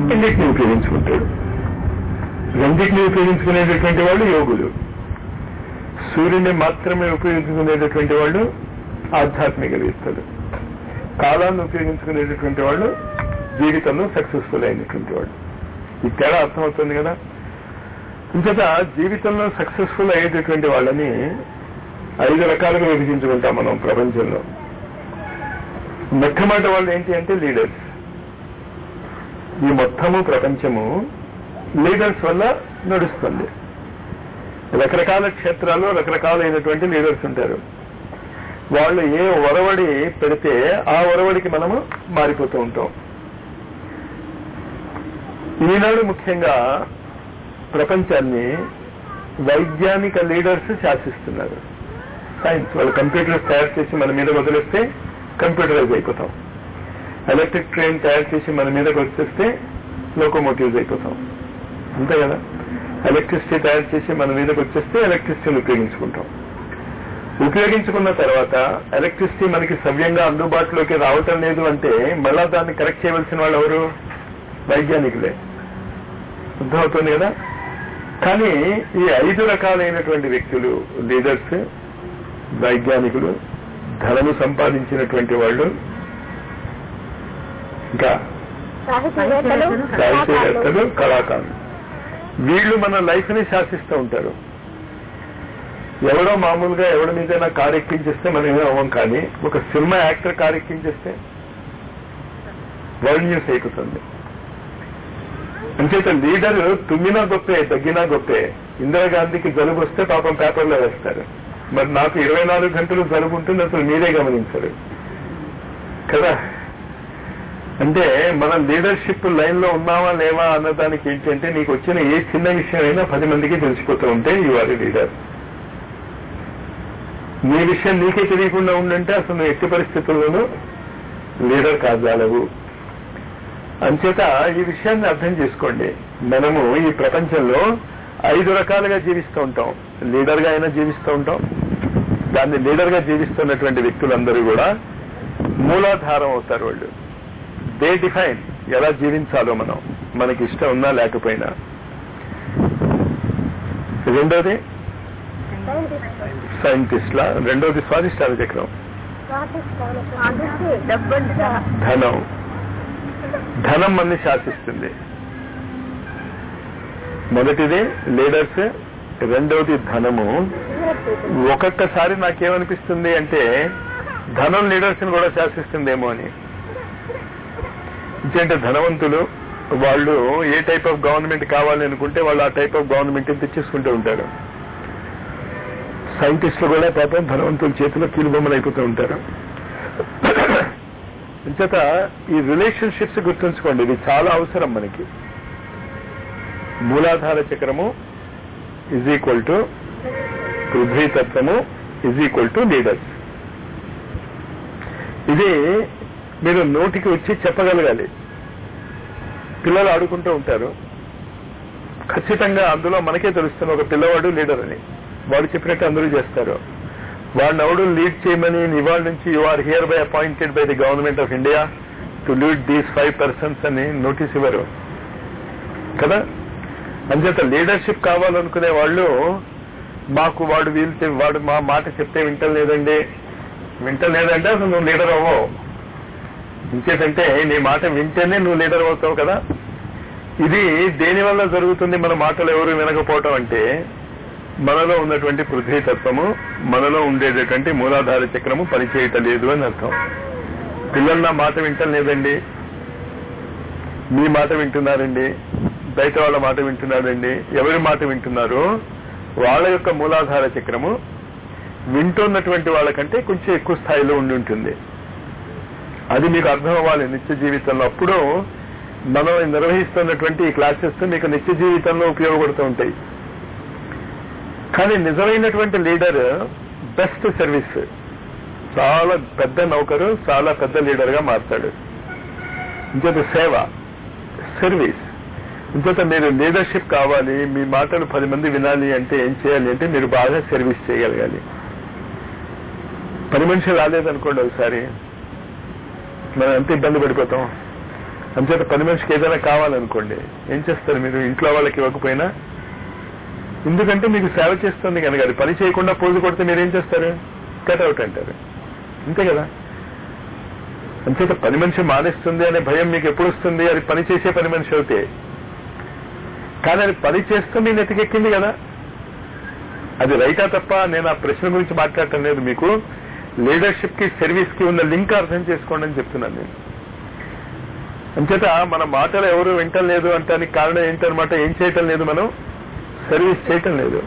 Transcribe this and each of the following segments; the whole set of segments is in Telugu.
రెండింటిని ఉపయోగించుకుంటాడు రెండింటిని ఉపయోగించుకునేటటువంటి వాళ్ళు యోగులు సూర్యుని మాత్రమే ఉపయోగించుకునేటటువంటి వాళ్ళు ఆధ్యాత్మికవేత్తలు కాలాన్ని ఉపయోగించుకునేటటువంటి వాళ్ళు జీవితంలో సక్సెస్ఫుల్ అయినటువంటి వాళ్ళు ఈ తేడా అర్థమవుతుంది కదా ఇంకట జీవితంలో సక్సెస్ఫుల్ అయ్యేటటువంటి వాళ్ళని ఐదు రకాలుగా విభజించుకుంటాం మనం ప్రపంచంలో మొట్టమొదటి వాళ్ళు ఏంటి అంటే లీడర్స్ ఈ మొత్తము ప్రపంచము లీడర్స్ వల్ల నడుస్తుంది రకరకాల క్షేత్రాల్లో రకరకాలైనటువంటి లీడర్స్ ఉంటారు వాళ్ళు ఏ ఒరవడి పెడితే ఆ ఒరవడికి మనము మారిపోతూ ఉంటాం ఈనాడు ముఖ్యంగా ప్రపంచాన్ని వైజ్ఞానిక లీడర్స్ శాసిస్తున్నారు సైన్స్ వాళ్ళు కంప్యూటర్స్ తయారు చేసి మన మీద వదిలేస్తే కంప్యూటరైజ్ అయిపోతాం ఎలక్ట్రిక్ ట్రైన్ తయారు చేసి మన మీదకి వచ్చేస్తే లోకోమోటివ్స్ అయిపోతాం అంతే కదా ఎలక్ట్రిసిటీ తయారు చేసి మన మీదకి వచ్చేస్తే ఎలక్ట్రిసిటీని ఉపయోగించుకుంటాం ఉపయోగించుకున్న తర్వాత ఎలక్ట్రిసిటీ మనకి సవ్యంగా అందుబాటులోకి రావటం లేదు అంటే మళ్ళా దాన్ని కరెక్ట్ చేయవలసిన వాళ్ళు ఎవరు వైజ్ఞానికులే అర్థమవుతుంది కదా కానీ ఈ ఐదు రకాలైనటువంటి వ్యక్తులు లీడర్స్ వైజ్ఞానికులు ధనము సంపాదించినటువంటి వాళ్ళు ఇంకా సాహితీవేత్తలు సాహిత్యవేత్తలు కళాకారులు వీళ్ళు మన లైఫ్ ని శాసిస్తూ ఉంటారు ఎవడో మామూలుగా ఎవడి మీదైనా కారు ఎక్కించేస్తే మనం ఏమీ అవ్వం కానీ ఒక సినిమా యాక్టర్ కారు ఎక్కించేస్తే వరల్డ్ న్యూస్ అయిపోతుంది అంచేత లీడర్ తుమ్మినా గొప్పే తగ్గినా గొప్పే ఇందిరాగాంధీకి జలుబు వస్తే పాపం పేపర్లో వేస్తారు మరి నాకు ఇరవై నాలుగు గంటలు జలుబు ఉంటుంది అసలు మీరే గమనించరు కదా అంటే మన లీడర్షిప్ లైన్ లో ఉన్నావా లేవా అన్నదానికి ఏంటంటే నీకు వచ్చిన ఏ చిన్న విషయం అయినా పది మందికి తెలిసిపోతూ ఉంటే యు ఆర్ లీడర్ నీ విషయం నీకే తెలియకుండా ఉండంటే అసలు నువ్వు ఎట్టి పరిస్థితుల్లోనూ లీడర్ కాజాలవు అంచేత ఈ విషయాన్ని అర్థం చేసుకోండి మనము ఈ ప్రపంచంలో ఐదు రకాలుగా జీవిస్తూ ఉంటాం లీడర్ గా అయినా జీవిస్తూ ఉంటాం దాన్ని లీడర్ గా జీవిస్తున్నటువంటి వ్యక్తులందరూ కూడా మూలాధారం అవుతారు వాళ్ళు దే డిఫైన్ ఎలా జీవించాలో మనం మనకి ఇష్టం ఉన్నా లేకపోయినా రెండోది సైంటిస్ట్ల రెండోది స్వాదిష్టాల చక్రం ధనం ధనం మనని శాసిస్తుంది మొదటిది లీడర్స్ రెండవది ధనము ఒక్కొక్కసారి నాకేమనిపిస్తుంది అంటే ధనం లీడర్స్ ని కూడా శాసిస్తుందేమో అని ఎందుకంటే ధనవంతులు వాళ్ళు ఏ టైప్ ఆఫ్ గవర్నమెంట్ కావాలి అనుకుంటే వాళ్ళు ఆ టైప్ ఆఫ్ గవర్నమెంట్ తెచ్చేసుకుంటూ ఉంటారు సైంటిస్టులు కూడా పాపం ధనవంతుల చేతిలో కీలుబొమ్మలు అయిపోతూ ఉంటారు అంచేత ఈ రిలేషన్షిప్స్ గుర్తుంచుకోండి ఇది చాలా అవసరం మనకి మూలాధార చక్రము ఇజ్ ఈక్వల్ టు పృథ్వీతత్వము ఇజ్ ఈక్వల్ టు లీడర్స్ ఇది మీరు నోటికి వచ్చి చెప్పగలగాలి పిల్లలు ఆడుకుంటూ ఉంటారు ఖచ్చితంగా అందులో మనకే తెలుస్తుంది ఒక పిల్లవాడు లీడర్ అని వాడు చెప్పినట్టు అందరూ చేస్తారు వాడిని ఎవడు లీడ్ చేయమని ఇవాళ నుంచి you are hereby appointed by the government of India to lead these five persons అని నోటీస్ ఇవ్వరు కదా అంచేత లీడర్షిప్ కావాలనుకునే వాళ్ళు మాకు వాడు వీల్తే వాడు మా మాట చెప్తే వింటలేదండి వింటలేదంటే అసలు నువ్వు లీడర్ అవ్వవు ఇంకేటంటే నీ మాట వింటేనే నువ్వు లీడర్ అవుతావు కదా ఇది దేని వల్ల జరుగుతుంది మన మాటలు ఎవరు వినకపోవటం అంటే మనలో ఉన్నటువంటి పృథ్వీ తత్వము మనలో ఉండేటటువంటి మూలాధార చక్రము పనిచేయటం లేదు అని అర్థం పిల్లలు నా మాట వింటం లేదండి మీ మాట వింటున్నారండి బయట వాళ్ళ మాట వింటున్నారండి ఎవరి మాట వింటున్నారు వాళ్ళ యొక్క మూలాధార చక్రము వింటున్నటువంటి వాళ్ళకంటే కొంచెం ఎక్కువ స్థాయిలో ఉండి ఉంటుంది అది మీకు అర్థం అవ్వాలి నిత్య జీవితంలో అప్పుడు మనం నిర్వహిస్తున్నటువంటి ఈ క్లాసెస్ మీకు నిత్య జీవితంలో ఉపయోగపడుతూ ఉంటాయి కానీ నిజమైనటువంటి లీడర్ బెస్ట్ సర్వీస్ చాలా పెద్ద నౌకరు చాలా పెద్ద లీడర్ గా మారుతాడు ఇంకొక సేవ సర్వీస్ ఇంకొక మీరు లీడర్షిప్ కావాలి మీ మాటలు పది మంది వినాలి అంటే ఏం చేయాలి అంటే మీరు బాగా సర్వీస్ చేయగలగాలి పని మనిషి రాలేదనుకోండి ఒకసారి మనం ఎంత ఇబ్బంది పడిపోతాం అంచేత పని మనిషికి ఏదైనా కావాలనుకోండి ఏం చేస్తారు మీరు ఇంట్లో వాళ్ళకి ఇవ్వకపోయినా ఎందుకంటే మీకు సేవ చేస్తుంది కనుక అది పని చేయకుండా పోజు కొడితే మీరు ఏం చేస్తారు కట్అవుట్ అంటారు అంతే కదా అంచేత పని మనిషి మానేస్తుంది అనే భయం మీకు ఎప్పుడు వస్తుంది అది పని చేసే పని మనిషి అవుతే కానీ అది పని చేస్తూ మీ నెతికెక్కింది కదా అది రైటా తప్ప నేను ఆ ప్రశ్న గురించి మాట్లాడటం లేదు మీకు లీడర్షిప్ కి సర్వీస్ కి ఉన్న లింక్ అర్థం చేసుకోండి అని చెప్తున్నాను నేను అంచేత మన మాటలు ఎవరు వింటలేదు అంటానికి కారణం ఏంటనమాట ఏం చేయటం లేదు మనం సర్వీస్ చేయటం లేదు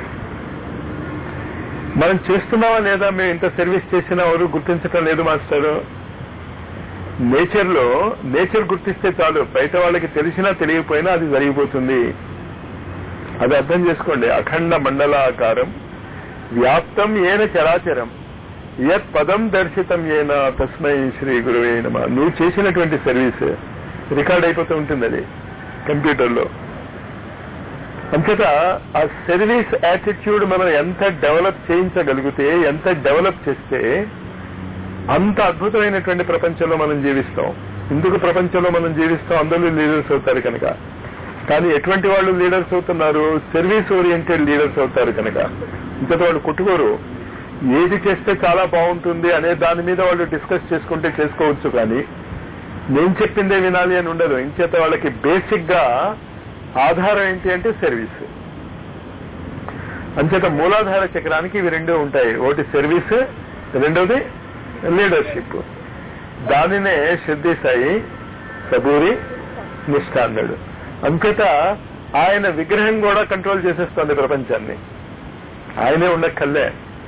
మనం చేస్తున్నావా లేదా మేము ఇంత సర్వీస్ చేసినా ఎవరు గుర్తించటం లేదు మాస్టారు నేచర్ లో నేచర్ గుర్తిస్తే చాలు బయట వాళ్ళకి తెలిసినా తెలియకపోయినా అది జరిగిపోతుంది అది అర్థం చేసుకోండి అఖండ మండలాకారం వ్యాప్తం ఏన చరాచరం యత్ పదం దర్శితం ఏన తస్మై శ్రీ గురువే నమ నువ్వు చేసినటువంటి సర్వీస్ రికార్డ్ అయిపోతూ ఉంటుంది అది కంప్యూటర్లో అంతటా ఆ సర్వీస్ యాటిట్యూడ్ మనం ఎంత డెవలప్ చేయించగలిగితే ఎంత డెవలప్ చేస్తే అంత అద్భుతమైనటువంటి ప్రపంచంలో మనం జీవిస్తాం ఎందుకు ప్రపంచంలో మనం జీవిస్తాం అందరూ లీడర్స్ అవుతారు కనుక కానీ ఎటువంటి వాళ్ళు లీడర్స్ అవుతున్నారు సర్వీస్ ఓరియంటెడ్ లీడర్స్ అవుతారు కనుక ఇంతటి వాళ్ళు కొట్టుకోరు ఏది చేస్తే చాలా బాగుంటుంది అనే దాని మీద వాళ్ళు డిస్కస్ చేసుకుంటే చేసుకోవచ్చు కానీ నేను చెప్పిందే వినాలి అని ఉండదు ఇంచేత వాళ్ళకి బేసిక్ గా ఆధారం ఏంటి అంటే సర్వీస్ అంచేత మూలాధార చక్రానికి ఇవి రెండు ఉంటాయి ఒకటి సర్వీస్ రెండోది లీడర్షిప్ దానినే సిద్ధి సాయి సబూరి నిష్ఠ అన్నాడు అంతేత ఆయన విగ్రహం కూడా కంట్రోల్ చేసేస్తుంది ప్రపంచాన్ని ఆయనే ఉండక్కర్లే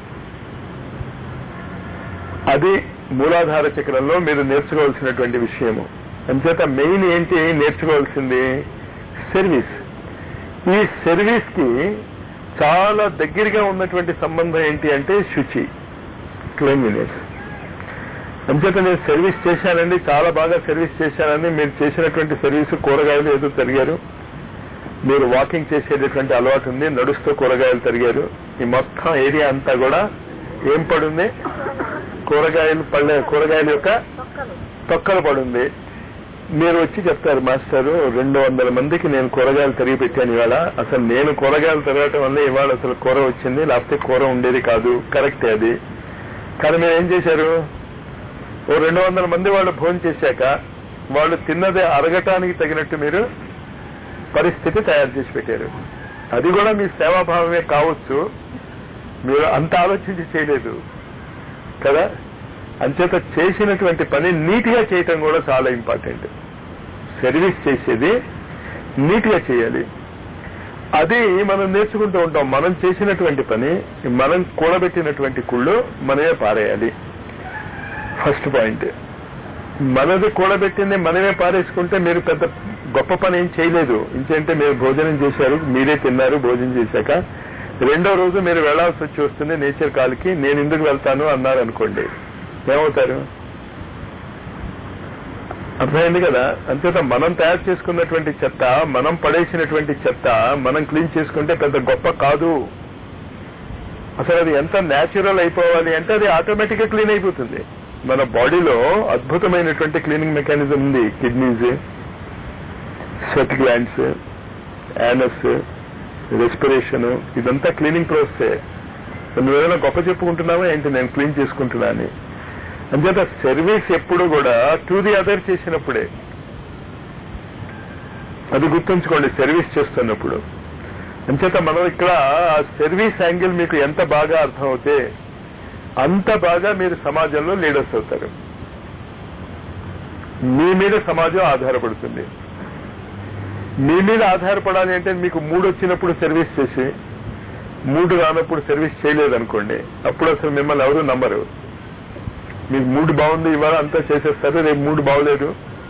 అది మూలాధార చక్రంలో మీరు నేర్చుకోవాల్సినటువంటి విషయము అంచేత మెయిన్ ఏంటి నేర్చుకోవాల్సింది సర్వీస్ ఈ సర్వీస్ కి చాలా దగ్గరగా ఉన్నటువంటి సంబంధం ఏంటి అంటే శుచి క్లీన్లీనెస్ అంచేత నేను సర్వీస్ చేశానండి చాలా బాగా సర్వీస్ చేశానని మీరు చేసినటువంటి సర్వీస్ కూరగాయలు ఏదో తరిగారు మీరు వాకింగ్ చేసేటటువంటి అలవాటు ఉంది నడుస్తూ కూరగాయలు తరిగారు ఈ మొత్తం ఏరియా అంతా కూడా ఏం పడుంది కూరగాయలు పళ్ళ కూరగాయల యొక్క తొక్కలు పడుంది మీరు వచ్చి చెప్తారు మాస్టారు రెండు వందల మందికి నేను కూరగాయలు తరిగి పెట్టాను ఇవాళ అసలు నేను కూరగాయలు తరగటం వల్ల ఇవాళ అసలు కూర వచ్చింది లేకపోతే కూర ఉండేది కాదు కరెక్టే అది కానీ మీరు ఏం చేశారు ఓ రెండు వందల మంది వాళ్ళు భోజనం చేశాక వాళ్ళు తిన్నది అరగటానికి తగినట్టు మీరు పరిస్థితి తయారు చేసి పెట్టారు అది కూడా మీ సేవాభావమే కావచ్చు మీరు అంత ఆలోచించి చేయలేదు కదా అంచేత చేసినటువంటి పని నీట్ గా చేయటం కూడా చాలా ఇంపార్టెంట్ సర్వీస్ చేసేది నీట్ గా చేయాలి అది మనం నేర్చుకుంటూ ఉంటాం మనం చేసినటువంటి పని మనం కూడబెట్టినటువంటి కుళ్ళు మనమే పారేయాలి ఫస్ట్ పాయింట్ మనది కూడబెట్టింది మనమే పారేసుకుంటే మీరు పెద్ద గొప్ప పని ఏం చేయలేదు ఇంకేంటే మీరు భోజనం చేశారు మీరే తిన్నారు భోజనం చేశాక రెండో రోజు మీరు వెళ్లాల్సి వచ్చి వస్తుంది నేచర్ కాల్కి నేను ఎందుకు వెళ్తాను అన్నారు అనుకోండి ఏమవుతారు అర్థమైంది కదా అంతేత మనం తయారు చేసుకున్నటువంటి చెత్త మనం పడేసినటువంటి చెత్త మనం క్లీన్ చేసుకుంటే పెద్ద గొప్ప కాదు అసలు అది ఎంత న్యాచురల్ అయిపోవాలి అంటే అది ఆటోమేటిక్ గా క్లీన్ అయిపోతుంది మన బాడీలో అద్భుతమైనటువంటి క్లీనింగ్ మెకానిజం ఉంది kidneys sweat glands anus respiration ఇదంతా క్లీనింగ్ ప్రాసెస్ నువ్వు ఏదైనా గొప్ప చెప్పుకుంటున్నావా ఏంటి నేను క్లీన్ చేసుకుంటున్నా అని అంచేత సర్వీస్ ఎప్పుడు కూడా టు ది అదర్ చేసినప్పుడే అది గుర్తుంచుకోండి సర్వీస్ చేస్తున్నప్పుడు అంచేత మనం ఇక్కడ ఆ సర్వీస్ యాంగిల్ మీకు ఎంత బాగా అర్థమవుతే అంత బాగా మీరు సమాజంలో లీడర్స్ అవుతారు మీ మీద సమాజం ఆధారపడుతుంది మీ మీద ఆధారపడాలి అంటే మీకు మూడు వచ్చినప్పుడు సర్వీస్ చేసి మూడు రానప్పుడు సర్వీస్ చేయలేదనుకోండి అప్పుడు అసలు మిమ్మల్ని ఎవరు నమ్మరు మీకు మూడు బాగుంది ఇవాళ అంతా చేసేస్తారు రేపు మూడు బాగలేదు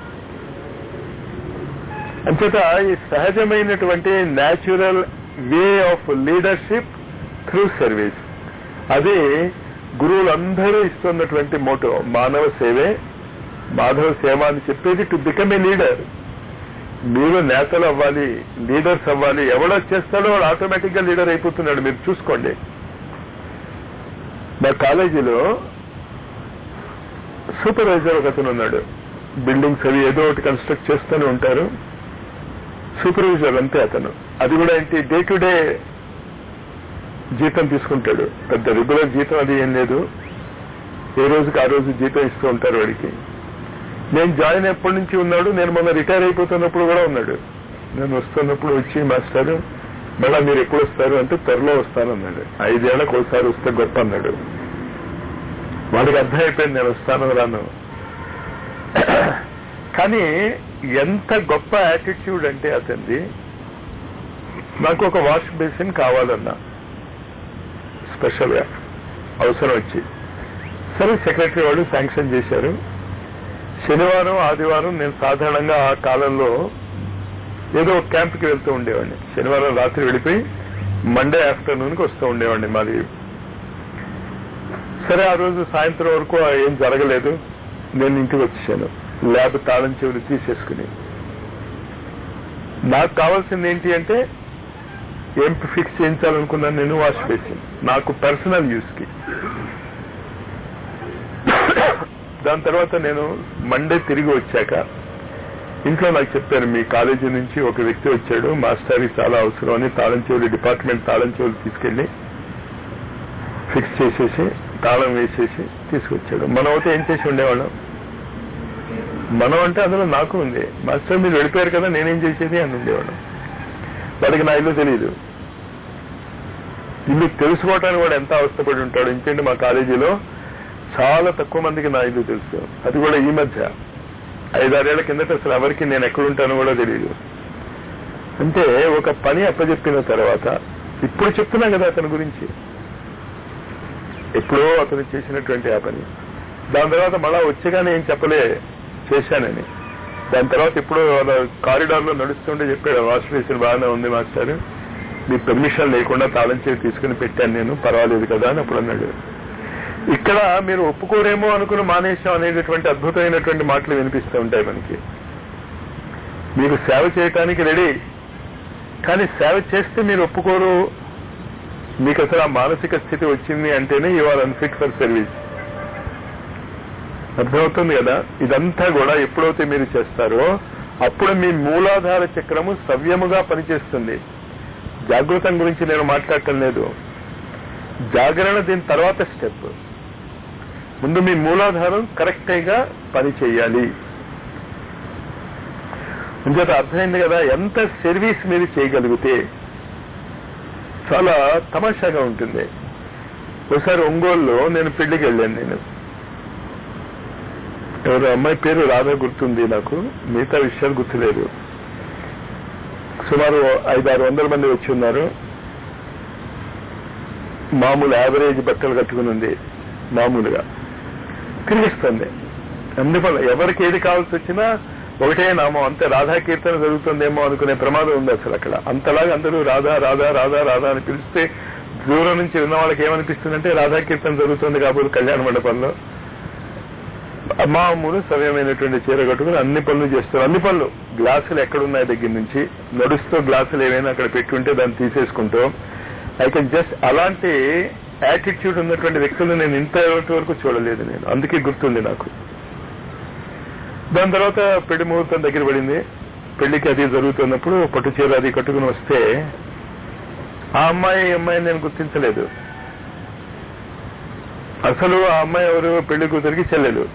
అంచేత ఈ సహజమైనటువంటి natural way of leadership through service అది గురువులందరూ ఇస్తున్నటువంటి మోటో మానవ సేవే మాధవ సేవ అని చెప్పేది టు బికమ్ ఏ లీడర్ మీరు నేతలు అవ్వాలి లీడర్స్ అవ్వాలి ఎవడో చేస్తాడో వాడు ఆటోమేటిక్ గా లీడర్ అయిపోతున్నాడు మీరు చూసుకోండి మా కాలేజీలో సూపర్వైజర్ ఒక అతను ఉన్నాడు బిల్డింగ్స్ అవి ఏదో ఒకటి కన్స్ట్రక్ట్ చేస్తూనే ఉంటారు సూపర్వైజర్ అంతే అతను అది కూడా ఏంటి డే టు డే జీతం తీసుకుంటాడు పెద్ద రెగ్యులర్ జీతం అది ఏం లేదు ఏ రోజుకి ఆ రోజు జీతం ఇస్తూ ఉంటారు వాడికి నేను జాయిన్ ఎప్పటి నుంచి ఉన్నాడు నేను మొన్న రిటైర్ అయిపోతున్నప్పుడు కూడా ఉన్నాడు నేను వస్తున్నప్పుడు వచ్చి మాస్టర్ మళ్ళా మీరు ఎప్పుడు వస్తారు అంటే త్వరలో వస్తానన్నాడు ఐదేళ్లకు ఒకసారి వస్తే గొప్ప అన్నాడు వాడికి అర్థం అయిపోయింది నేను వస్తాను రాను కానీ ఎంత గొప్ప యాటిట్యూడ్ అంటే అతనిది నాకు ఒక వాష్ బేసిన్ కావాలన్నా స్పెషల్ గా అవసరం వచ్చి సరే సెక్రటరీ వాళ్ళు శాంక్షన్ చేశారు శనివారం ఆదివారం నేను సాధారణంగా ఆ కాలంలో ఏదో ఒక క్యాంప్కి వెళ్తూ ఉండేవాడిని శనివారం రాత్రి వెళ్ళిపోయి మండే ఆఫ్టర్నూన్కి వస్తూ ఉండేవాడిని మాది సరే ఆ రోజు సాయంత్రం వరకు ఏం జరగలేదు నేను ఇంటికి వచ్చేసాను ల్యాబ్ తాళం చెవులు తీసేసుకుని నాకు కావాల్సింది ఏంటి అంటే ఏం ఫిక్స్ చేయించాలనుకున్నాను నేను వాష్ బేసిన్ నాకు పర్సనల్ యూస్ కి దాని తర్వాత నేను మండే తిరిగి వచ్చాక ఇంట్లో నాకు చెప్పారు మీ కాలేజీ నుంచి ఒక వ్యక్తి వచ్చాడు మాస్టర్కి చాలా అవసరం అని తాళం చెవులు డిపార్ట్మెంట్ తాళం చెవులు తీసుకెళ్లి ఫిక్స్ చేసేసి తాళం వేసేసి తీసుకొచ్చాడు మనం అయితే ఏం చేసి ఉండేవాళ్ళం మనం అంటే అందులో నాకు ఉంది మాస్టర్ మీరు వెళ్ళిపోయారు కదా నేనేం చేసేది అని ఉండేవాడు వాడికి నా ఇల్లు తెలియదు ఇల్లు తెలుసుకోవటానికి వాడు ఎంత అవస్థపడి ఉంటాడు ఇంకేంటి మా కాలేజీలో చాలా తక్కువ మందికి నా ఇల్లు తెలుసు అది కూడా ఈ మధ్య ఐదారేళ్ల కిందట అసలు ఎవరికి నేను ఎక్కడుంటానో కూడా తెలియదు అంటే ఒక పని అప్పచెప్పిన తర్వాత ఇప్పుడు చెప్తున్నా కదా అతని గురించి ఎప్పుడో అతను చేసినటువంటి ఆ పని దాని తర్వాత మళ్ళా వచ్చేగానే ఏం చెప్పలే చేశానని దాని తర్వాత ఇప్పుడు కారిడార్ లో నడుస్తుంటే చెప్పాడు వాష్ బేసిన్ బాగానే ఉంది మాస్టర్ మీ పర్మిషన్ లేకుండా తాళం చేసి తీసుకుని పెట్టాను నేను పర్వాలేదు కదా అని అప్పుడు అన్నాడు ఇక్కడ మీరు ఒప్పుకోరేమో అనుకుని మానేశాం అనేటటువంటి అద్భుతమైనటువంటి మాటలు వినిపిస్తూ ఉంటాయి మనకి మీరు సేవ చేయటానికి రెడీ కానీ సేవ చేస్తే మీరు ఒప్పుకోరు మీకు అసలు ఆ మానసిక స్థితి వచ్చింది అంటేనే you are unfit for service అర్థమవుతుంది కదా ఇదంతా కూడా ఎప్పుడైతే మీరు చేస్తారో అప్పుడు మీ మూలాధార చక్రము సవ్యముగా పనిచేస్తుంది జాగృతం గురించి నేను మాట్లాడటం లేదు జాగరణ దీని తర్వాత స్టెప్ ముందు మీ మూలాధారం కరెక్ట్ గా పని చేయాలి ఇంకొక అర్థమైంది కదా ఎంత సర్వీస్ మీరు చేయగలిగితే చాలా తమాషాగా ఉంటుంది ఒకసారి ఒంగోలులో నేను పెళ్లికి వెళ్ళాను నేను ఎవరు అమ్మాయి పేరు రాధా గుర్తుంది నాకు మిగతా విషయాలు గుర్తులేదు సుమారు ఐదారు వందల మంది వచ్చి ఉన్నారు మామూలు యావరేజ్ బట్టలు కట్టుకుని ఉంది మామూలుగా తిరిగిస్తుంది అందువల్ల ఎవరికి ఏది కావాల్సి వచ్చినా ఒకటే నామం అంతే రాధా కీర్తన జరుగుతుందేమో అనుకునే ప్రమాదం ఉంది అసలు అక్కడ అంతలాగా అందరూ రాధా రాధా రాధా రాధా అని పిలిస్తే దూరం నుంచి విన్న వాళ్ళకి ఏమనిపిస్తుందంటే రాధా కీర్తన జరుగుతుంది కాబోలు కళ్యాణ మండపంలో మామూలు సవ్యమైనటువంటి చీర కట్టుకుని అన్ని పనులు చేస్తారు అన్ని పనులు గ్లాసులు ఎక్కడున్నాయి దగ్గర నుంచి నడుస్తూ గ్లాసులు ఏవైనా అక్కడ పెట్టుంటే దాన్ని తీసేసుకుంటూ ఐ కెన్ జస్ట్ అలాంటి యాటిట్యూడ్ ఉన్నటువంటి వ్యక్తులు నేను ఇంతవరకు వరకు చూడలేదు నేను అందుకే గుర్తుంది నాకు దాని తర్వాత పెళ్లి ముహూర్తం దగ్గర పడింది పెళ్లికి అది జరుగుతున్నప్పుడు పట్టు చీర అది కట్టుకుని వస్తే ఆ అమ్మాయి ఈ అమ్మాయిని నేను గుర్తించలేదు అసలు ఆ అమ్మాయి ఎవరు పెళ్లి కూతురికి చెల్లెలు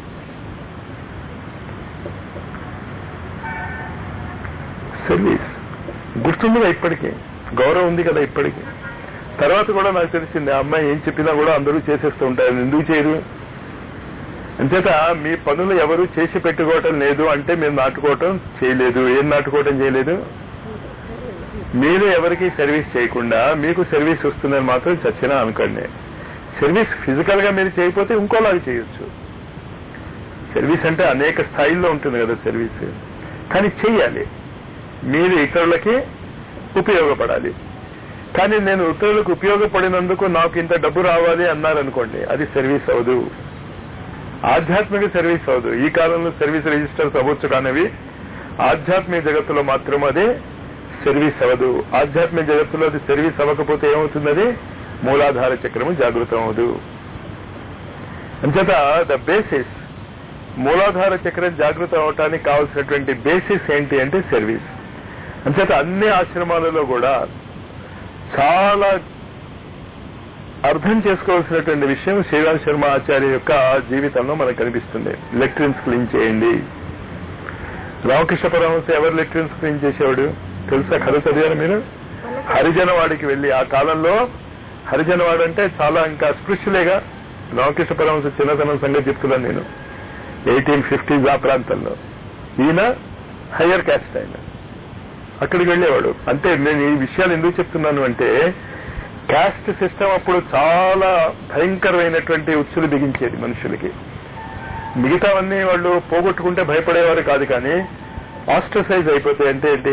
సర్వీస్ గుర్తుందిగా ఇప్పటికీ గౌరవం ఉంది కదా ఇప్పటికీ తర్వాత కూడా నాకు తెలిసింది ఆ అమ్మాయి ఏం చెప్పినా కూడా అందరూ చేసేస్తూ ఉంటారు ఎందుకు చేయరు అంచేత మీ పనులు ఎవరు చేసి పెట్టుకోవటం లేదు అంటే మీరు నాటుకోవటం చేయలేదు ఏం నాటుకోవటం చేయలేదు మీరు ఎవరికి సర్వీస్ చేయకుండా మీకు సర్వీస్ వస్తుందని మాత్రం చచ్చినా అనుకోండి సర్వీస్ ఫిజికల్ గా మీరు చేయకపోతే ఇంకోలాగా చేయొచ్చు సర్వీస్ అంటే అనేక స్థాయిల్లో ఉంటుంది కదా సర్వీస్ కానీ చెయ్యాలి మీరు ఇతరులకి ఉపయోగపడాలి కానీ నేను ఇతరులకు ఉపయోగపడినందుకు నాకు ఇంత డబ్బు రావాలి అన్నారనుకోండి అది సర్వీస్ అవదు ఆధ్యాత్మిక సర్వీస్ అవదు ఈ కాలంలో సర్వీస్ రిజిస్టర్స్ అవ్వచ్చు కానివి ఆధ్యాత్మిక జగత్తులో మాత్రం అది సర్వీస్ అవ్వదు ఆధ్యాత్మిక జగత్తులో అది సర్వీస్ అవ్వకపోతే ఏమవుతుంది అది మూలాధార చక్రము జాగృతం అవదు అంచేత ద బేసిస్ మూలాధార చక్రం జాగృతం అవటానికి కావాల్సినటువంటి బేసిస్ ఏంటి అంటే సర్వీస్ అంచేత అన్ని ఆశ్రమాలలో కూడా చాలా అర్థం చేసుకోవాల్సినటువంటి విషయం శ్రీరామ్ శర్మ ఆచార్య యొక్క జీవితంలో మనకు కనిపిస్తుంది లెట్రిన్స్ క్లీన్ చేయండి రామకృష్ణ పరమహంస ఎవరు లెట్రిన్స్ క్లీన్ చేసేవాడు తెలుసా కథ చదివారు మీరు హరిజనవాడికి వెళ్ళి ఆ కాలంలో హరిజనవాడు అంటే చాలా ఇంకా స్పృశ్యులేగా రామకృష్ణ పరమహంస చిన్నతనం సంగతి చెప్తున్నాను నేను ఎయిటీన్ ఫిఫ్టీస్ ఆ ప్రాంతంలో ఈయన హయ్యర్ క్యాస్ట్ ఆయన అక్కడికి వెళ్ళేవాడు అంటే నేను ఈ విషయాలు ఎందుకు చెప్తున్నాను అంటే క్యాస్ట్ సిస్టమ్ అప్పుడు చాలా భయంకరమైనటువంటి ఉచ్చులు బిగించేది మనుషులకి మిగతావన్నీ వాళ్ళు పోగొట్టుకుంటే భయపడేవారు కాదు కానీ ఆస్ట్రసైజ్ అయిపోతాయి అంటే ఏంటి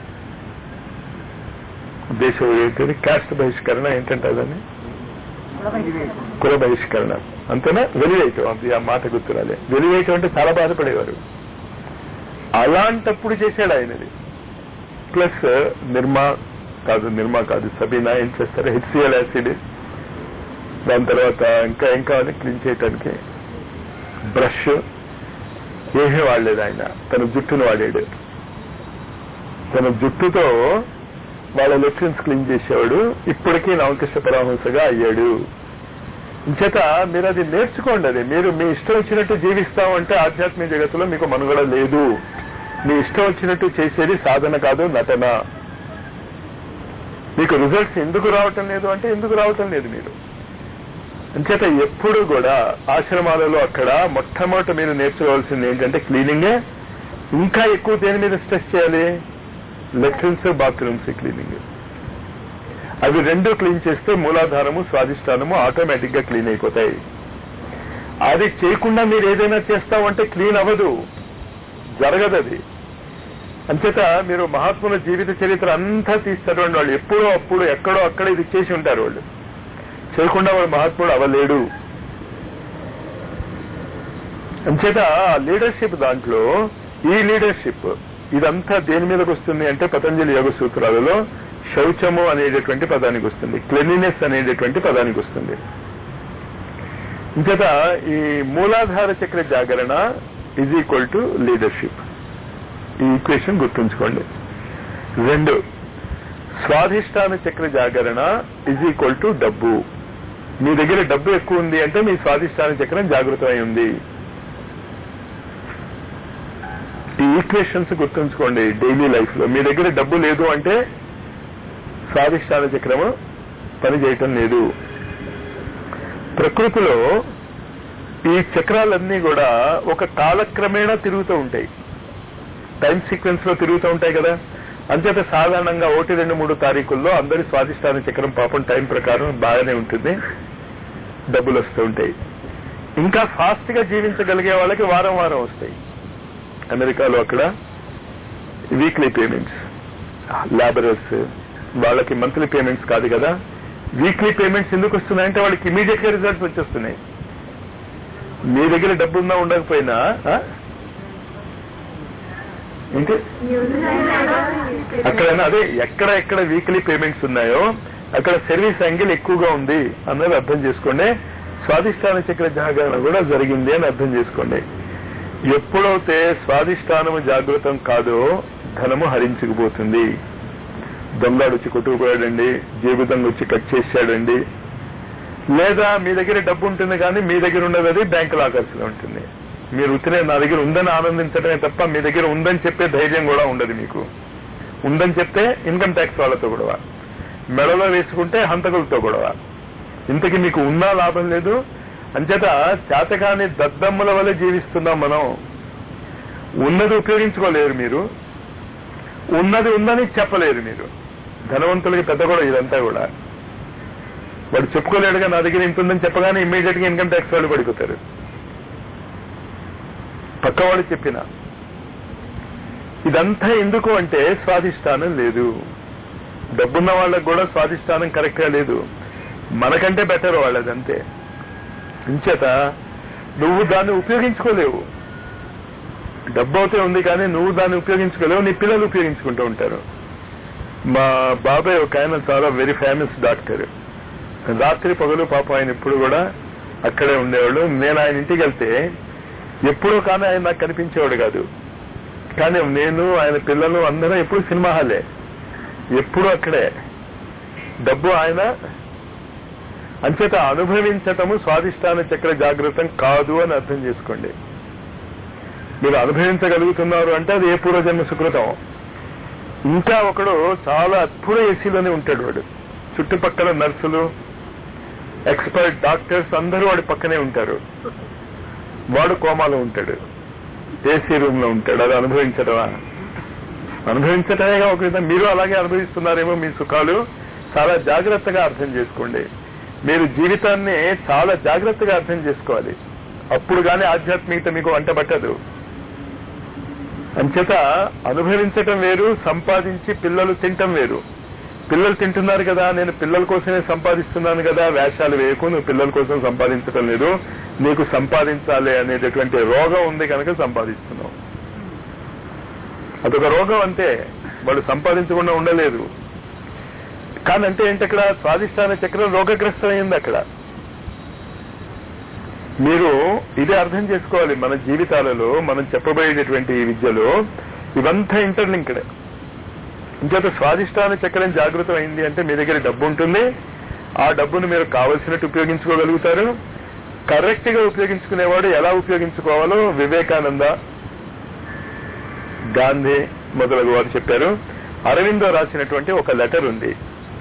దేశం ఏంటి క్యాస్ట్ బహిష్కరణ ఏంటంటే అదని కుల బహిష్కరణ అంతేనా వెలివేయటం అది ఆ మాట గుర్తురాలే వెలివేయటం అంటే చాలా బాధపడేవారు అలాంటప్పుడు చేశాడు ఆయనది ప్లస్ నిర్మా కాదు నిర్మా కాదు సబీనా ఏం చేస్తారు హెచ్సిఎల్ యాసిడ్ దాని తర్వాత ఇంకా ఏం కావాలి క్లీన్ చేయటానికి బ్రష్ ఏమీ వాడలేదు ఆయన తన జుట్టును వాడాడు తన జుట్టుతో వాళ్ళ లెఫ్టిన్స్ క్లీన్ చేసేవాడు ఇప్పటికీ రామకృష్ణ పరమహంసగా అయ్యాడు ఇంచేత మీరు అది నేర్చుకోండి అది మీరు మీ ఇష్టం వచ్చినట్టు జీవిస్తామంటే ఆధ్యాత్మిక జగత్తులో మీకు మనుగడ లేదు మీ ఇష్టం వచ్చినట్టు చేసేది సాధన కాదు నటన మీకు రిజల్ట్స్ ఎందుకు రావటం లేదు అంటే ఎందుకు రావటం లేదు మీరు అంచేత ఎప్పుడు కూడా ఆశ్రమాలలో అక్కడ మొట్టమొదట మీరు నేర్చుకోవాల్సింది ఏంటంటే క్లీనింగే ఇంకా ఎక్కువ దేని మీద స్ట్రెస్ చేయాలి లెట్రిన్స్ బాత్రూమ్స్ క్లీనింగ్ అవి రెండు క్లీన్ చేస్తే మూలాధారము స్వాదిష్టానము ఆటోమేటిక్ గా క్లీన్ అయిపోతాయి అది చేయకుండా మీరు ఏదైనా చేస్తామంటే క్లీన్ అవ్వదు జరగదు అది అంచేత మీరు మహాత్ముల జీవిత చరిత్ర అంతా తీస్తారు వాళ్ళు ఎప్పుడో అప్పుడు ఎక్కడో అక్కడ ఇది చేసి ఉంటారు వాళ్ళు చేయకుండా వాడు మహాత్ముడు అవ్వలేడు అంచేత లీడర్షిప్ దాంట్లో ఈ లీడర్షిప్ ఇదంతా దేని మీదకి వస్తుంది అంటే పతంజలి యోగ సూత్రాలలో శౌచము అనేటటువంటి పదానికి వస్తుంది క్లెన్లీనెస్ అనేటటువంటి పదానికి వస్తుంది ఇంచేత ఈ మూలాధార చక్ర జాగరణ ఈజ్ ఈక్వల్ టు లీడర్షిప్ ఈ ఈక్వేషన్ గుర్తుంచుకోండి రెండు స్వాధిష్టాన చక్ర జాగరణ ఈజ్ ఈక్వల్ టు డబ్బు మీ దగ్గర డబ్బు ఎక్కువ ఉంది అంటే మీ స్వాధిష్టాన చక్రం జాగృతమై ఉంది ఈ ఈక్వేషన్స్ గుర్తుంచుకోండి డైలీ లైఫ్ లో మీ దగ్గర డబ్బు లేదు అంటే స్వాధిష్టాన చక్రము పనిచేయటం లేదు ప్రకృతిలో ఈ చక్రాలన్నీ కూడా ఒక కాలక్రమేణా తిరుగుతూ ఉంటాయి టైం సీక్వెన్స్ లో తిరుగుతూ ఉంటాయి కదా అంచేత సాధారణంగా ఒకటి రెండు మూడు తారీఖుల్లో అందరి స్వాధిష్టాన చక్రం పాపం టైం ప్రకారం బాగానే ఉంటుంది డబ్బులు వస్తూ ఉంటాయి ఇంకా ఫాస్ట్ గా జీవించగలిగే వాళ్ళకి వారం వారం వస్తాయి అమెరికాలో అక్కడ వీక్లీ పేమెంట్స్ లేబరర్స్ వాళ్ళకి మంత్లీ పేమెంట్స్ కాదు కదా వీక్లీ పేమెంట్స్ ఎందుకు వస్తున్నాయంటే వాళ్ళకి ఇమీడియట్ గా రిజల్ట్స్ వచ్చేస్తున్నాయి మీ దగ్గర డబ్బు ఉన్నా ఉండకపోయినా ఆ? ఏంటి అక్కడ అదే ఎక్కడ ఎక్కడ వీక్లీ పేమెంట్స్ ఉన్నాయో అక్కడ సర్వీస్ యాంగిల్ ఎక్కువగా ఉంది అన్నది అర్థం చేసుకోండి స్వాధిష్టాన చక్ర జాగరణ కూడా జరిగింది అని అర్థం చేసుకోండి ఎప్పుడైతే స్వాధిష్టానము జాగృతం కాదో ధనము హరించుకుపోతుంది దొంగడు వచ్చి కొట్టుకుపోయాడండి జేబు దొంగ వచ్చి కట్ చేశాడండి లేదా మీ దగ్గర డబ్బు ఉంటుంది కానీ మీ దగ్గర ఉన్నది అది బ్యాంక్ లాకర్స్ లో ఉంటుంది మీరు ఉత్తినే నా దగ్గర ఉందని ఆనందించడమే తప్ప మీ దగ్గర ఉందని చెప్పే ధైర్యం కూడా ఉండదు మీకు ఉందని చెప్తే ఇన్కమ్ ట్యాక్స్ వాళ్ళతో గొడవ మెడలో వేసుకుంటే హంతకులతో గొడవ ఇంతకి మీకు ఉన్నా లాభం లేదు అంచేత చేతకాని దద్దమ్మల వల్ల జీవిస్తున్నాం మనం ఉన్నది ఉపయోగించుకోలేరు మీరు ఉన్నది ఉందని చెప్పలేరు మీరు ధనవంతులకి పెద్ద కూడా ఇదంతా కూడా వాడు చెప్పుకోలేడుగా నా దగ్గర ఇంత ఉందని చెప్పగానే ఇమ్మీడియట్ గా ఇన్కమ్ ట్యాక్స్ వాళ్ళు పడిపోతారు పక్కవాడు చెప్పిన ఇదంతా ఎందుకు అంటే స్వాధిష్టానం లేదు డబ్బున్న వాళ్ళకు కూడా స్వాధిష్టానం కరెక్ట్ గా లేదు మనకంటే బెటర్ వాళ్ళది అంతే ఇంచేత నువ్వు దాన్ని ఉపయోగించుకోలేవు డబ్బు అయితే ఉంది కానీ నువ్వు దాన్ని ఉపయోగించుకోలేవు నీ పిల్లలు ఉపయోగించుకుంటూ ఉంటారు మా బాబాయ్ ఒక ఆయన చాలా వెరీ ఫేమస్ డాక్టర్ రాత్రి పగలు పాపం ఆయన ఇప్పుడు కూడా అక్కడే ఉండేవాళ్ళు నేను ఆయన ఇంటికి వెళ్తే ఎప్పుడూ కానీ ఆయన నాకు కనిపించేవాడు కాదు కానీ నేను ఆయన పిల్లలు అందరం ఎప్పుడు సినిమా హాలే ఎప్పుడు అక్కడే డబ్బు ఆయన అంచేత అనుభవించటము స్వాదిష్టాన చక్ర జాగృతం కాదు అని అర్థం చేసుకోండి మీరు అనుభవించగలుగుతున్నారు అంటే అది ఏ పూర్వజన్మ సుకృతం ఇంకా ఒకడు చాలా అద్భుత ఏసీలోనే ఉంటాడు వాడు చుట్టుపక్కల నర్సులు ఎక్స్పర్ట్ డాక్టర్స్ అందరూ వాడి పక్కనే ఉంటారు వాడు కోమాలో ఉంటాడు ఏసీ రూమ్ లో ఉంటాడు అది అనుభవించడమా అనుభవించటమేగా ఒక విధంగా మీరు అలాగే అనుభవిస్తున్నారేమో మీ సుఖాలు చాలా జాగ్రత్తగా అర్థం చేసుకోండి మీరు జీవితాన్ని చాలా జాగ్రత్తగా అర్థం చేసుకోవాలి అప్పుడు కానీ ఆధ్యాత్మికత మీకు వంట పట్టదు అంచేత అనుభవించటం వేరు సంపాదించి పిల్లలు తింటం వేరు పిల్లలు తింటున్నారు కదా నేను పిల్లల కోసమే సంపాదిస్తున్నాను కదా వేషాలు వేయకు నువ్వు పిల్లల కోసం సంపాదించటం లేదు నీకు సంపాదించాలి అనేటటువంటి రోగం ఉంది కనుక సంపాదిస్తున్నావు అదొక రోగం అంతే వాళ్ళు సంపాదించకుండా ఉండలేదు కానీ అంటే ఏంటి అక్కడ స్వాదిష్టాన చక్రం రోగగ్రస్తమైంది అక్కడ మీరు ఇదే అర్థం చేసుకోవాలి మన జీవితాలలో మనం చెప్పబోయేటటువంటి ఈ విద్యలో ఇవంతా ఇంటర్లింక్డ్ ఇంకేత స్వాదిష్టాన చక్రం జాగృతం అయింది అంటే మీ దగ్గర డబ్బు ఉంటుంది ఆ డబ్బును మీరు కావలసినట్టు ఉపయోగించుకోగలుగుతారు కరెక్ట్ గా ఉపయోగించుకునేవాడు ఎలా ఉపయోగించుకోవాలో వివేకానంద గాంధీ మొదలగు వారు చెప్పారు అరవిందో రాసినటువంటి ఒక లెటర్ ఉంది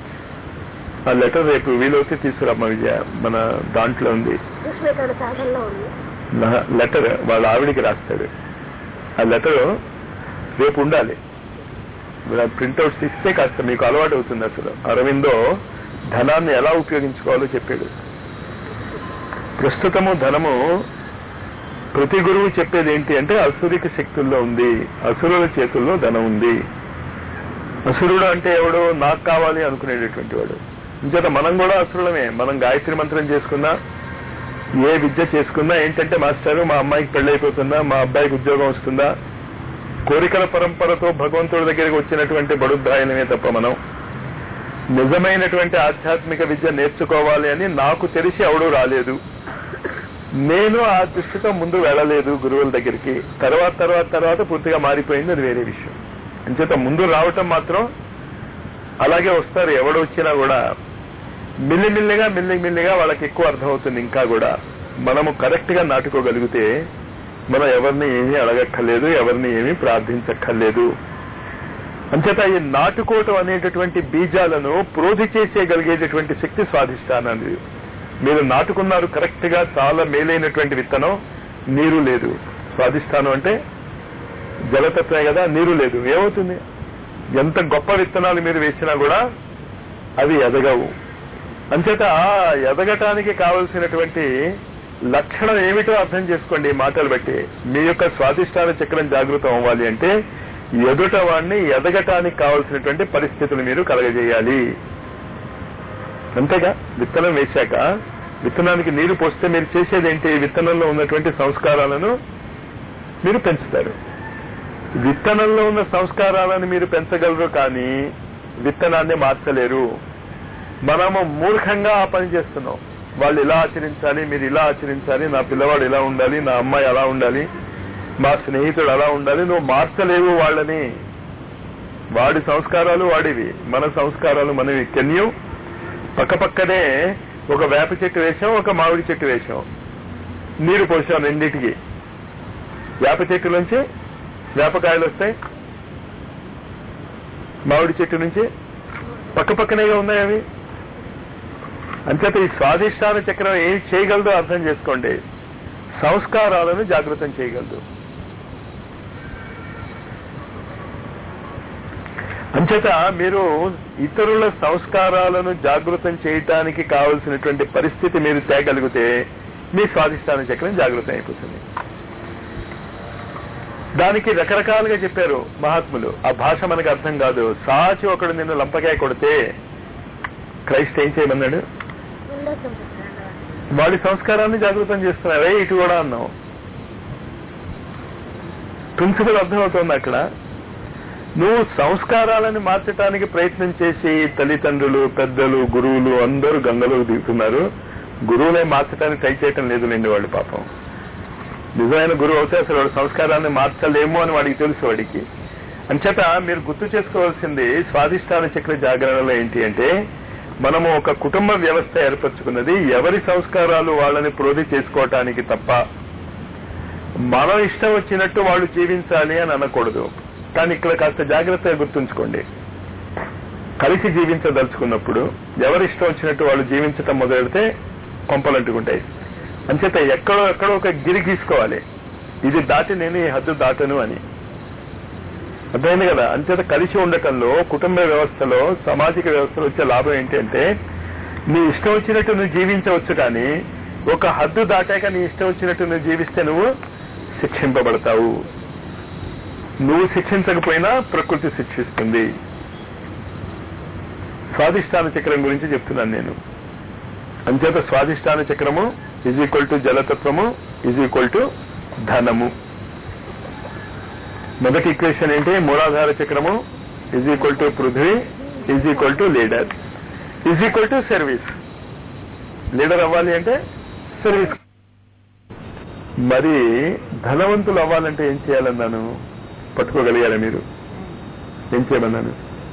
ఆ లెటర్ రేపు వీలైతే తీసుకురామ్మ విజయ మన దాంట్లో ఉంది విశ్వేకాన సాధనలో ఉంది నా- లెటర్ వాళ్ళ ఆవిడికి రాస్తాడు ఆ లెటర్ రేపు ఉండాలి ప్రింట్అవుట్స్ ఇస్తే కాస్త మీకు అలవాటు అవుతుంది అసలు అరవిందో ధనాన్ని ఎలా ఉపయోగించుకోవాలో చెప్పాడు ప్రస్తుతము ధనము ప్రతి గురువు చెప్పేది ఏంటి అంటే అసురిక శక్తుల్లో ఉంది అసురుల చేతుల్లో ధనం ఉంది అసురుడు అంటే ఎవడు నాకు కావాలి అనుకునేటటువంటి వాడు ఇంచేత మనం కూడా అసురులమే మనం గాయత్రి మంత్రం చేసుకున్నా ఏ విద్య చేసుకున్నా ఏంటంటే మాస్టారు మా అమ్మాయికి పెళ్ళైపోతుందా మా అబ్బాయికి ఉద్యోగం వస్తుందా కోరికల పరంపరతో భగవంతుడి దగ్గరికి వచ్చినటువంటి బడుద్దాయనమే తప్ప మనం నిజమైనటువంటి ఆధ్యాత్మిక విద్య నేర్చుకోవాలి అని నాకు తెలిసి ఎవడూ రాలేదు నేను ఆ దృష్టితో ముందు వెళ్ళలేదు గురువుల దగ్గరికి తర్వాత తర్వాత తర్వాత పూర్తిగా మారిపోయింది అది వేరే విషయం అంచేత ముందు రావటం మాత్రం అలాగే వస్తారు ఎవడు వచ్చినా కూడా మిల్లిమిల్లిగా మిల్లిమిల్లిగా వాళ్ళకి ఎక్కువ అర్థమవుతుంది ఇంకా కూడా మనము కరెక్ట్ గా నాటుకోగలిగితే మనం ఎవరిని ఏమీ అడగక్కర్లేదు ఎవరిని ఏమీ ప్రార్థించక్కర్లేదు అంచేత ఈ నాటుకోవటం అనేటటువంటి బీజాలను ప్రోధి చేసేయగలిగేటటువంటి శక్తి స్వాధిష్టానాన్ని మీరు నాటుకున్నారు కరెక్ట్ గా చాలా మేలైనటువంటి విత్తనం నీరు లేదు స్వాధిష్టానం అంటే జలతత్వమే కదా నీరు లేదు ఏమవుతుంది ఎంత గొప్ప విత్తనాలు మీరు వేసినా కూడా అవి ఎదగవు అంచేత ఎదగటానికి కావలసినటువంటి లక్షణం ఏమిటో అర్థం చేసుకోండి ఈ మాటలు బట్టి మీ యొక్క స్వాదిష్టాన చక్రం జాగృతం అవ్వాలి అంటే ఎదుట వాడిని ఎదగటానికి కావలసినటువంటి పరిస్థితులు మీరు కలగజేయాలి అంతేగా విత్తనం వేశాక విత్తనానికి నీరు పోస్తే మీరు చేసేది ఏంటి విత్తనంలో ఉన్నటువంటి సంస్కారాలను మీరు పెంచుతారు విత్తనంలో ఉన్న సంస్కారాలను మీరు పెంచగలరు కానీ విత్తనాన్ని మార్చలేరు మనము మూర్ఖంగా ఆ పని చేస్తున్నాం వాళ్ళు ఇలా ఆచరించాలి మీరు ఇలా ఆచరించాలి నా పిల్లవాడు ఇలా ఉండాలి నా అమ్మాయి అలా ఉండాలి మా స్నేహితుడు అలా ఉండాలి నువ్వు మార్చలేవు వాళ్ళని వాడి సంస్కారాలు వాడివి మన సంస్కారాలు మనవి కెన్యూ పక్క పక్కనే ఒక వేప చెట్టు వేసాం ఒక మామిడి చెట్టు వేసాం నీరు పోసాం రెండింటికి వేప చెట్టు నుంచి వేపకాయలు వస్తాయి మామిడి చెట్టు నుంచి పక్క పక్కనేగా ఉన్నాయి అవి అంచేత ఈ స్వాధిష్టాన చక్రం ఏం చేయగలదో అర్థం చేసుకోండి సంస్కారాలను జాగృతం చేయగలదు అంచేత మీరు ఇతరుల సంస్కారాలను జాగృతం చేయటానికి కావలసినటువంటి పరిస్థితి మీరు తేగలిగితే మీ స్వాధిష్టాన చక్రం జాగృతం అయిపోతుంది దానికి రకరకాలుగా చెప్పారు మహాత్ములు ఆ భాష మనకు అర్థం కాదు సాచి ఒకడు నిన్ను లంపకాయ కొడితే క్రైస్ట్ ఏం చేయమన్నాడు రెండో సంవత్సరాలు వాడి సంస్కారాన్ని జాగృతం చేస్తున్నారే ఇటు కూడా అన్నాం ప్రిన్సిపల్ అర్థమవుతోంది అక్కడ నువ్వు సంస్కారాలను మార్చడానికి ప్రయత్నం చేసి తల్లిదండ్రులు పెద్దలు గురువులు అందరూ గంగలోకి దిగుతున్నారు గురువులే మార్చడానికి ట్రై చేయటం లేదు లేండి వాళ్ళు పాపం నిజమైన గురువు అవుతే అసలు వాడి సంస్కారాన్ని మార్చలేము అని వాడికి తెలుసు వాడికి అంచేత మీరు గుర్తు చేసుకోవాల్సింది స్వాధిష్టాన చక్ర జాగరణలో ఏంటి అంటే మనము ఒక కుటుంబ వ్యవస్థ ఏర్పరచుకున్నది ఎవరి సంస్కారాలు వాళ్ళని ప్రోధి చేసుకోవటానికి తప్ప మనం ఇష్టం వచ్చినట్టు వాళ్ళు జీవించాలి అని అనకూడదు కానీ ఇక్కడ కాస్త జాగ్రత్తగా గుర్తుంచుకోండి కలిసి జీవించదలుచుకున్నప్పుడు ఎవరి ఇష్టం వచ్చినట్టు వాళ్ళు జీవించటం మొదలెడితే కొంపలంటుకుంటాయి అంచేత ఎక్కడో ఎక్కడో ఒక గిరి గీసుకోవాలి ఇది దాటి నేను ఈ హద్దు దాటను అని అర్థమైంది కదా అంచేత కలిసి ఉండటంలో కుటుంబ వ్యవస్థలో సామాజిక వ్యవస్థలో వచ్చే లాభం ఏంటి అంటే నీ ఇష్టం వచ్చినట్టు నువ్వు జీవించవచ్చు కానీ ఒక హద్దు దాటాక నీ ఇష్టం వచ్చినట్టు నువ్వు జీవిస్తే నువ్వు శిక్షింపబడతావు నువ్వు శిక్షించకపోయినా ప్రకృతి శిక్షిస్తుంది స్వాధిష్టాన చక్రం గురించి చెప్తున్నాను నేను అంచేత స్వాధిష్టాన చక్రము ఈజ్ ఈక్వల్ టు జలతత్వము ఈజ్ ఈక్వల్ టు ధనము మొదటి ఈక్వేషన్ ఏంటి మూలాధార చక్రము ఈజ్ ఈక్వల్ టు పృథ్వీ is equal to leader is equal to service leader అవ్వాలి అంటే సర్వీస్ మరి ధనవంతులు అవ్వాలంటే ఏం చేయాలన్నాను పట్టుకోగలిగారా మీరు ఏం చేయమన్నాను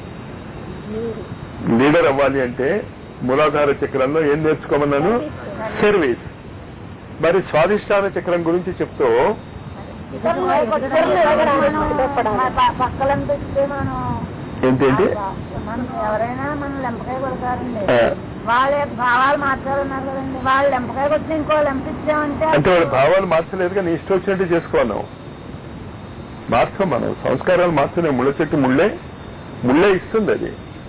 లీడర్ అవ్వాలి అంటే మూలాధార చక్రంలో ఏం నేర్చుకోమన్నాను సర్వీస్ మరి స్వాధిష్టాన చక్రం గురించి చెప్తూ పక్కలను పెడితే మనం ఏంటేంటి మనం ఎవరైనా మనం లెంపకాయ కొడతారండి ఆ. వాళ్ళ యొక్క భావాలు మార్చాలన్నారు కదండి వాళ్ళు లెంపకాయ కొట్టి ఇంకో లెంప ఇచ్చామంటే అంటే వాడి భావాలు మార్చలేదుగా నీ ఇష్టం వచ్చినట్టు చేసుకోన్నావు మార్చం మనం సంస్కారాలు మార్చలేము ముళ్ళ చెట్టు ముళ్ళే ముళ్ళే ఇస్తుంది అది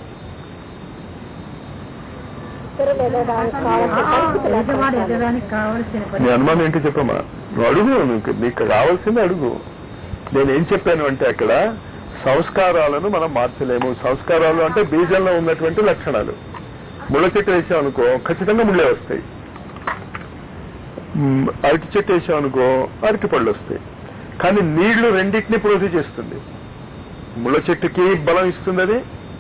యజమాని యజమానికి కావాల్సిన నీ అనుమానం ఏంటి చెప్పమ్మా నువ్వు అడుగు నీకు నీకు కావాల్సింది అడుగు నేనేం చెప్పాను అంటే అక్కడ సంస్కారాలను మనం మార్చలేము సంస్కారాలు అంటే బీజంలో ఉన్నటువంటి లక్షణాలు ముళ్ళ చెట్టు వేసామనుకో ఖచ్చితంగా ముళ్ళే వస్తాయి మ్, అరటి చెట్టు వేసామనుకో అరటి పళ్ళు వస్తాయి కానీ నీళ్లు రెండింటిని ప్రోధి చేస్తుంది ముళ్ళ చెట్టుకి బలం ఇస్తుంది అది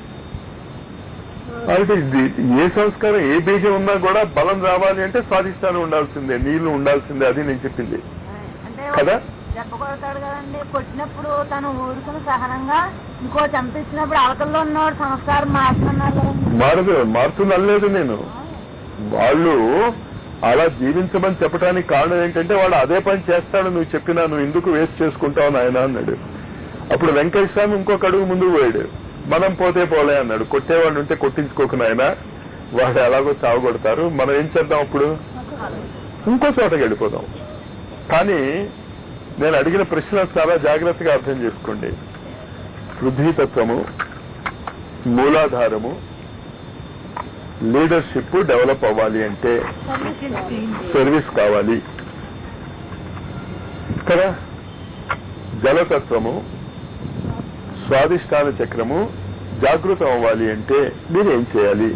అరటి ఇది- ఏ సంస్కారం ఏ బీజం ఉన్నా కూడా బలం రావాలి అంటే స్వాధిష్టానం ఉండాల్సిందే నీళ్లు ఉండాల్సిందే అది నేను చెప్పింది అంటే కదా దెబ్బ కొడతాడు కదండి కొట్టినప్పుడు తను ఊరుకుని సహనంగా ఇంకో చంపించినప్పుడు అవతల్లో ఉన్నవాడు సంస్కారం మార్చుకున్నారు కదండి మారదు మారుతుంది అనలేదు నేను వాళ్ళు అలా జీవించమని చెప్పడానికి కారణం ఏంటంటే వాడు అదే పని చేస్తాడు నువ్వు చెప్పినా నువ్వు ఎందుకు వేస్ట్ చేసుకుంటావు నాయన అన్నాడు అప్పుడు వెంకయ్య స్వామి ఇంకొక అడుగు ముందుకు పోయాడు మనం పోతే పోలే అన్నాడు కొట్టేవాడు ఉంటే కొట్టించుకోకు నాయన వాడు ఎలాగో చావు కొడతారు మనం ఏం చేద్దాం అప్పుడు ఇంకో చోటకి వెళ్ళిపోదాం కానీ నేను అడిగిన ప్రశ్న చాలా జాగ్రత్తగా అర్థం చేసుకోండి పృథ్వీతత్వము మూలాధారము లీడర్షిప్ డెవలప్ అవ్వాలి అంటే సర్వీస్ కావాలి కదా జలతత్వము స్వాదిష్టాన చక్రము జాగృతం అవ్వాలి అంటే మీరు ఏం చేయాలి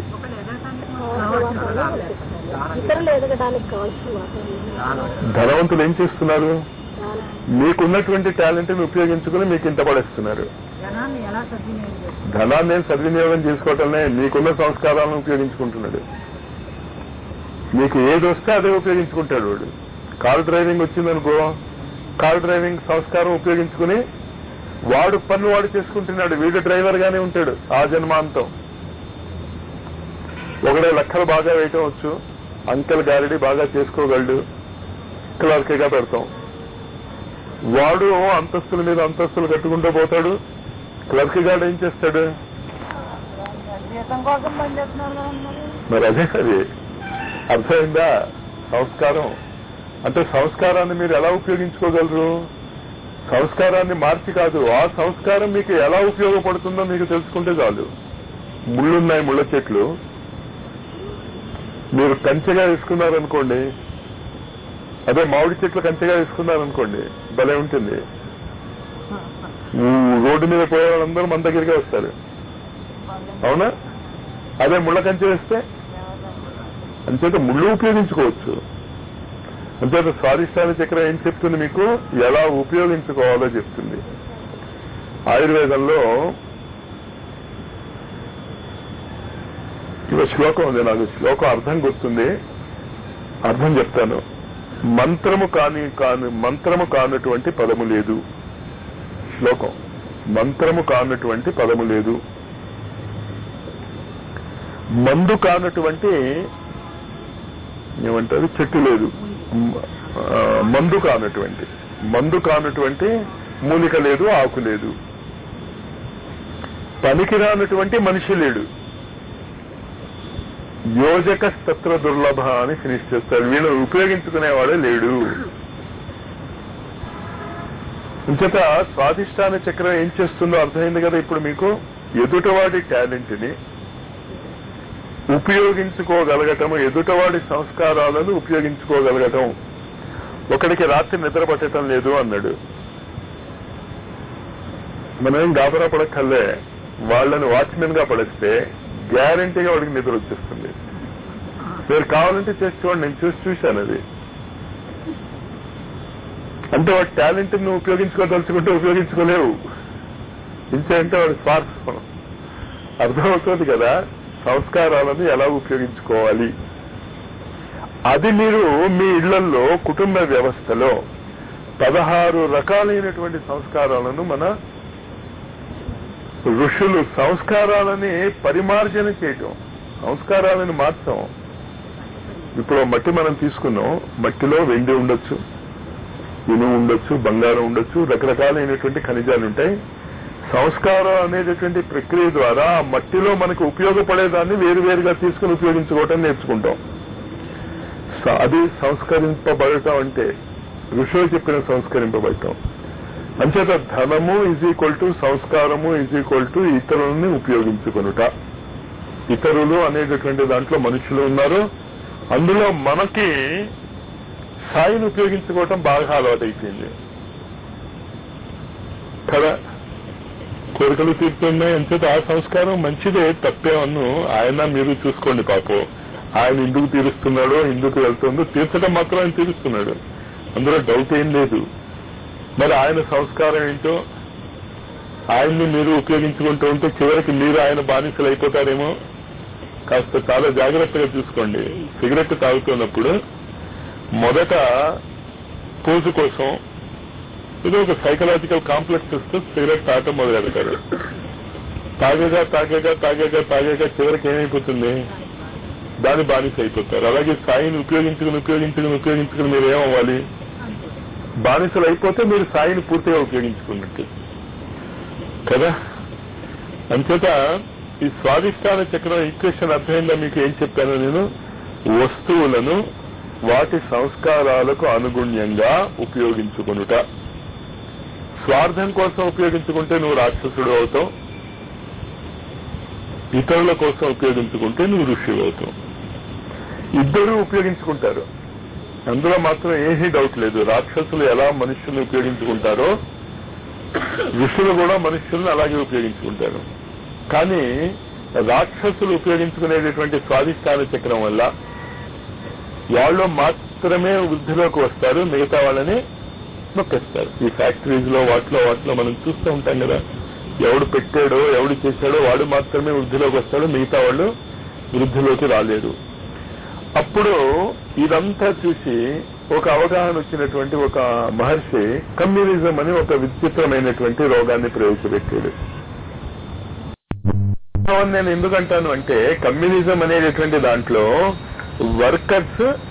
ఇతరులు ఎదగడానికి కావాల్సిన ధనవంతులు ఏం చేస్తున్నారు మీకున్నటువంటి టాలెంట్ ని ఉపయోగించుకుని మీకు ఇంత పడేస్తున్నారు జనాన్ని ఎలా సద్వినియోగం చేస్తారు ధనాన్ని ఏం సద్వినియోగం చేసుకోవటమే మీకున్న సంస్కారాలను ఉపయోగించుకుంటున్నాడు మీకు ఏది వస్తే అదే ఉపయోగించుకుంటాడు వాడు కార్ డ్రైవింగ్ వచ్చిందనుకో కార్ డ్రైవింగ్ సంస్కారం ఉపయోగించుకుని వాడు పన్ను వాడు చేసుకుంటున్నాడు వీడు డ్రైవర్ గానే ఉంటాడు ఆ జన్మాంతం ఒకడే లెక్కలు బాగా వేయటం వచ్చు అంకెల్ గారిడి బాగా చేసుకోగలడు క్లర్క్ గా పెడతాం వాడు అంతస్తుల మీద అంతస్తులు కట్టుకుంటూ పోతాడు క్లర్క్ గారు ఏం చేస్తాడు జీతం కోసం పనిచేస్తున్నారు కదండి మరి అదే అది అర్థమైందా సంస్కారం అంటే సంస్కారాన్ని మీరు ఎలా ఉపయోగించుకోగలరు సంస్కారాన్ని మార్చి కాదు ఆ సంస్కారం మీకు ఎలా ఉపయోగపడుతుందో మీకు తెలుసుకుంటే చాలు ముళ్ళున్నాయి ముళ్ళ చెట్లు మీరు కంచెగా వేసుకున్నారనుకోండి అదే మామిడి చెట్లు కంచెగా వేసుకున్నారనుకోండి భలే ఉంటుంది ఊ, రోడ్డు మీద పోయే వాళ్ళందరూ మన దగ్గరికి వస్తారు అవునా అదే ముళ్ళ కంచె వేస్తే అంచేత ముళ్ళు ఉపయోగించుకోవచ్చు అంచేత స్వాదిష్టాన చక్రం ఏం చెప్తుంది మీకు ఎలా ఉపయోగించుకోవాలో చెప్తుంది ఆయుర్వేదంలో ఇవ శ్లోకం ఉంది నాకు శ్లోకం అర్థం గుర్తుంది అర్థం చెప్తాను మంత్రము కాని కాని మంత్రము కానటువంటి పదము లేదు శ్లోకం మంత్రము కానటువంటి పదము లేదు మందు కానటువంటి ఏమంటారు చెట్టు లేదు మ- ఆ, మందు కానటువంటి మందు కానటువంటి మూలిక లేదు ఆకు లేదు పనికిరానటువంటి మనిషి లేడు యోజక స్తత్ర దుర్లభ అని ఫినిష్ చేస్తాడు వీళ్ళు ఉపయోగించుకునేవాడే లేడు ఇంచేత స్వాధిష్టాన చక్రం ఏం చేస్తుందో అర్థమైంది కదా ఇప్పుడు మీకు ఎదుటవాడి టాలెంట్ ని ఉపయోగించుకోగలగటం ఎదుటవాడి సంస్కారాలను ఉపయోగించుకోగలగటం ఒకడికి రాత్రి నిద్ర పట్టడం లేదు అన్నాడు మనం గాబరా పడక్కర్లే వాళ్ళని వాచ్మెన్ గా పడేస్తే గ్యారంటీగా వాడికి నిద్ర వచ్చేస్తుంది మీరు కావాలంటే చేసి చూడండి నేను చూసి చూశాను అది అంటే వాడి టాలెంట్ నువ్వు ఉపయోగించుకోదలుచుకుంటే ఉపయోగించుకోలేవు ఇంచేంటే వాడి స్వార్థం అర్థమవుతుంది కదా సంస్కారాలను ఎలా ఉపయోగించుకోవాలి అది మీరు మీ ఇళ్లలో కుటుంబ వ్యవస్థలో పదహారు రకాలైనటువంటి సంస్కారాలను మన ఋషులు సంస్కారాలని పరిమార్జన చేయటం సంస్కారాలను మార్చం ఇప్పుడు మట్టి మనం తీసుకున్నాం మట్టిలో వెండి ఉండొచ్చు ఇనుము ఉండొచ్చు బంగారం ఉండొచ్చు రకరకాలైనటువంటి ఖనిజాలు ఉంటాయి సంస్కారం అనేటటువంటి ప్రక్రియ ద్వారా ఆ మట్టిలో మనకు ఉపయోగపడేదాన్ని వేరువేరుగా తీసుకుని ఉపయోగించుకోవటం నేర్చుకుంటాం స- అది సంస్కరింపబడటం అంటే ఋషులు చెప్పిన సంస్కరింపబడటం అంచేత ధనము ఈజ్ ఈక్వల్ టు సంస్కారము ఈజ్ ఈక్వల్ టు ఇతరులని ఉపయోగించుకొనుట ఇతరులు అనేటటువంటి దాంట్లో మనుషులు ఉన్నారు అందులో మనకి సాయిని ఉపయోగించుకోవటం బాగా అలవాటైపోయింది కదా కోరికలు తీరుతున్నాయి అంచేత ఆ సంస్కారం మంచిదే తప్పేమన్ను ఆయన మీరు చూసుకోండి పాపం ఆయన ఎందుకు తీరుస్తున్నాడో ఎందుకు వెళ్తుందో తీర్చడం మాత్రం ఆయన తీరుస్తున్నాడు అందులో డౌట్ ఏం లేదు మరి ఆయన సంస్కారం ఏంటో ఆయన్ని మీరు ఉపయోగించుకుంటూ ఉంటే చివరికి మీరు ఆయన బానిసలు అయిపోతారేమో కాస్త చాలా జాగ్రత్తగా చూసుకోండి సిగరెట్ తాగుతున్నప్పుడు మొదట పోజు కోసం ఇది ఒక సైకలాజికల్ కాంప్లెక్స్ వస్తే సిగరెట్ తాగటం మొదలెడతారు తాగగా తాగగా తాగగా తాగగా చివరికి ఏమైపోతుంది దాని బానిస అయిపోతారు అలాగే సాయిని ఉపయోగించుకుని ఉపయోగించుకుని ఉపయోగించుకుని మీరు ఏమవ్వాలి బానిసలు అయిపోతే మీరు సాయిని పూర్తిగా ఉపయోగించుకున్నట్టు కదా అంచేత ఈ స్వాధిష్టాన చక్రం ఈక్వేషన్ అర్థమైందా మీకు ఏం చెప్పాను నేను వస్తువులను వాటి సంస్కారాలకు అనుగుణ్యంగా ఉపయోగించుకొనుట స్వార్థం కోసం ఉపయోగించుకుంటే నువ్వు రాక్షసుడు అవుతావు ఇతరుల కోసం ఉపయోగించుకుంటే నువ్వు ఋషి అవుతావు ఇద్దరు ఉపయోగించుకుంటారు అందులో మాత్రం ఏమీ డౌట్ లేదు రాక్షసులు ఎలా మనుషుల్ని ఉపయోగించుకుంటారో ఋషులు కూడా మనుషుల్ని అలాగే ఉపయోగించుకుంటారు కానీ రాక్షసులు ఉపయోగించుకునేటటువంటి స్వాధిష్టాన చక్రం వల్ల వాళ్ళు మాత్రమే వృద్ధిలోకి వస్తారు మిగతా వాళ్ళని నొక్కేస్తారు ఈ ఫ్యాక్టరీస్ లో వాటిలో వాటిలో మనం చూస్తూ ఉంటాం కదా ఎవడు పెట్టాడో ఎవడు చేశాడో వాడు మాత్రమే వృద్ధిలోకి వస్తాడు మిగతా వాళ్ళు వృద్ధిలోకి రాలేరు అప్పుడు ఇదంతా చూసి ఒక అవగాహన వచ్చినటువంటి ఒక మహర్షి కమ్యూనిజం అని ఒక విచిత్రమైనటువంటి రోగాన్ని ప్రవేశపెట్టాడు నేను ఎందుకంటాను అంటే కమ్యూనిజం అనేటటువంటి దాంట్లో వర్కర్స్